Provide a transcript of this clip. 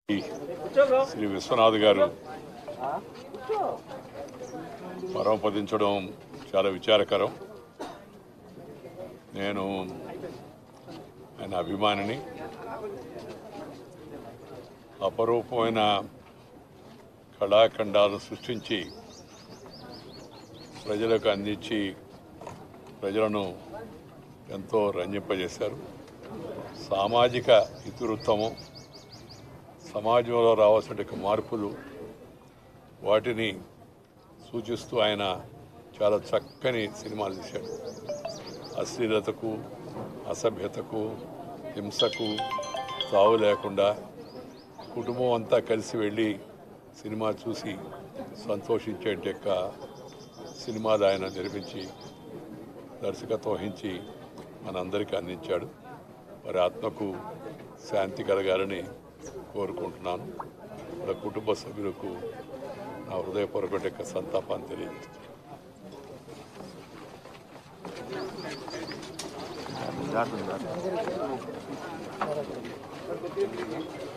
శ్రీ విశ్వనాథ్ గారు పరమపదించడం చాలా విచారకరం నేను ఆయన అభిమానిని అపరూపమైన కళాఖండాలను సృష్టించి ప్రజలకు అందించి ప్రజలను ఎంతో రంజింపజేశారు సామాజిక ఇతివృత్తము సమాజంలో రావాల్సిన మార్పులు వాటిని సూచిస్తూ ఆయన చాలా చక్కని సినిమాలు తీశాడు అశ్లీలతకు అసభ్యతకు హింసకు తావు లేకుండా కుటుంబం అంతా కలిసి వెళ్ళి సినిమా చూసి సంతోషించే యొక్క సినిమాలు ఆయన నిర్మించి దర్శకత్వం వహించి మనందరికీ అందించాడు వారి ఆత్మకు శాంతి కలగాలని కోరుకుంటున్నాను వాళ్ళ కుటుంబ సభ్యులకు నా హృదయపూర్వక యొక్క సంతాపాన్ని తెలియజేస్తున్నాను దాటుతుంది దాటుతుంది